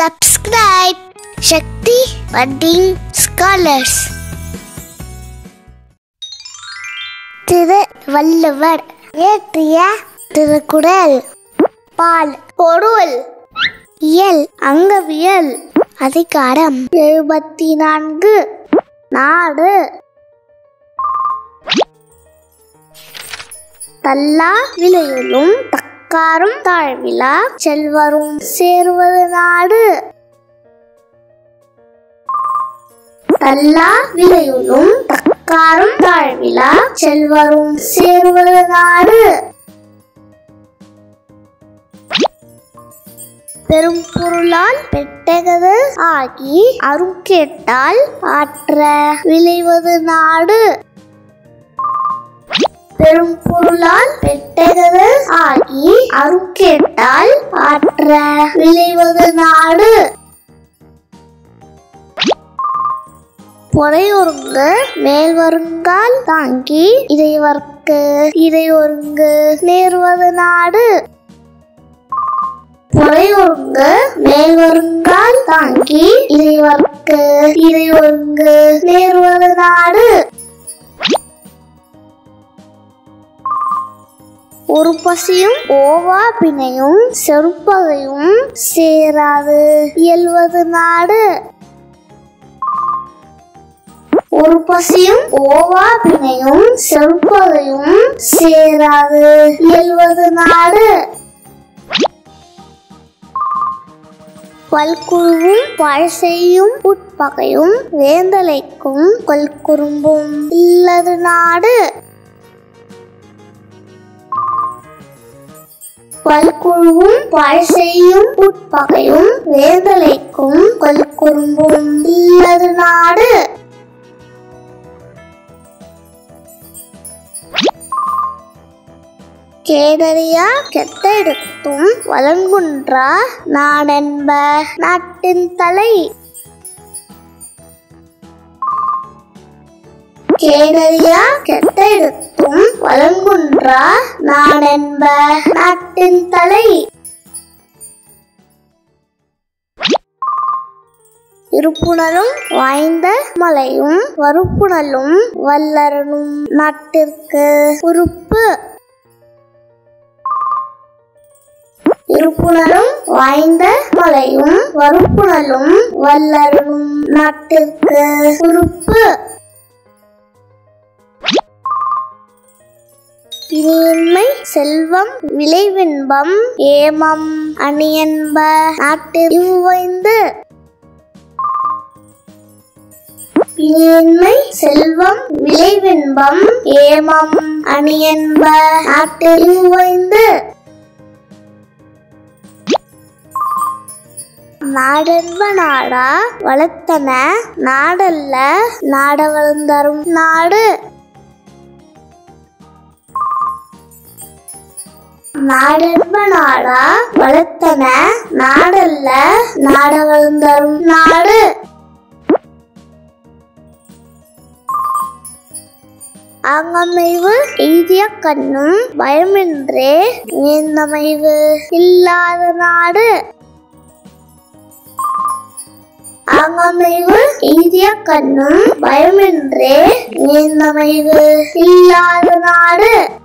subscribe Shakti Budding Scholars. திரு வள்ளுவர் இயற்றிய திருக்குறள் பால் பொருள் இயல் அங்கவியல் அதிகாரம் எழுபத்தி நான்கு நாடு தல்லா விலையுளும் தக்காரும் தாழ்விலா செல்வரும் சேர்வது நாடு தல்லா விலையுளும் தக்காரும் தாழ்விலா செல்வரும் சேர்வது நாடு பெரும் பொருளால் பெட்டகது ஆகி அரும் கேட்டால் ஆற்ற விளைவது நாடு பெரும் பொருளால் பெட்டகது ஆகி அரும் கேட்டால் ஆற்ற விளைவது நாடு பொறையொருங்கு மேல் வருங்கால் தாங்கி இறைவர்க்கு இறை ஒருங்கு நேர்வது நாடு பொறையொருங்கு மேல் வருங்கால் தாங்கி இறைவர்க்கு இறை ஒருங்கு நேர்வது நாடு ஒரு பசியும் ஓவா பிணையும் செருப்பகையும் சேராது இயல்வது நாடு ஒரு பசியும் ஓவா பிணையும் செருப்பகையும் சேராது இயல்வது நாடு பல்குழுவும் பழசெய்யும் உட்பகையும் வேந்தலைக்கும் கொல்குறும்பும் இல்லது நாடு பல்குழுவும் பழசெய்யும் உட்பகையும் வேந்தலைக்கும் கொல்குறும்பும் இல்லது நாடு கேடறியா கெட்டெடுத்தும் வளங்குன்றா நாடென்ப நாட்டின் தலை கேடறியா கெட்டெடுத்தும் வளங்குன்றா நாடென்ப நாட்டின் தலை இருப்புணலும் வாய்ந்த மலையும் வறுப்புணலும் வல்லரனும் நாட்டிற்கு உறுப்பு இருப்புணலும் வாய்ந்த மலையும் வறுப்புணலும் வல்லரனும் நாட்டிற்கு உறுப்பு இனியின்மை செல்வம் விளைவின்பம் ஏமம் அணியன்ப நாட்டில் இவ்வைந்து இனியின்மை செல்வம் விளைவின்பம் ஏமம் அணியன்ப நாட்டில் இவ்வைந்து நாடென்ப நாடா வளர்த்தன நாடல்ல நாட வளர்ந்தரும் நாடு நாடென்ப நாடா வளர்த்தன நாடல்ல நாட வளர்ந்தரும் நாடு ஆங்கமைவு எய்திய கண்ணும் பயமின்றே நீந்தமைவு இல்லாத நாடு ஆங்கமைவு எய்திய கண்ணும் பயமின்றே நீந்தமைவு இல்லாத நாடு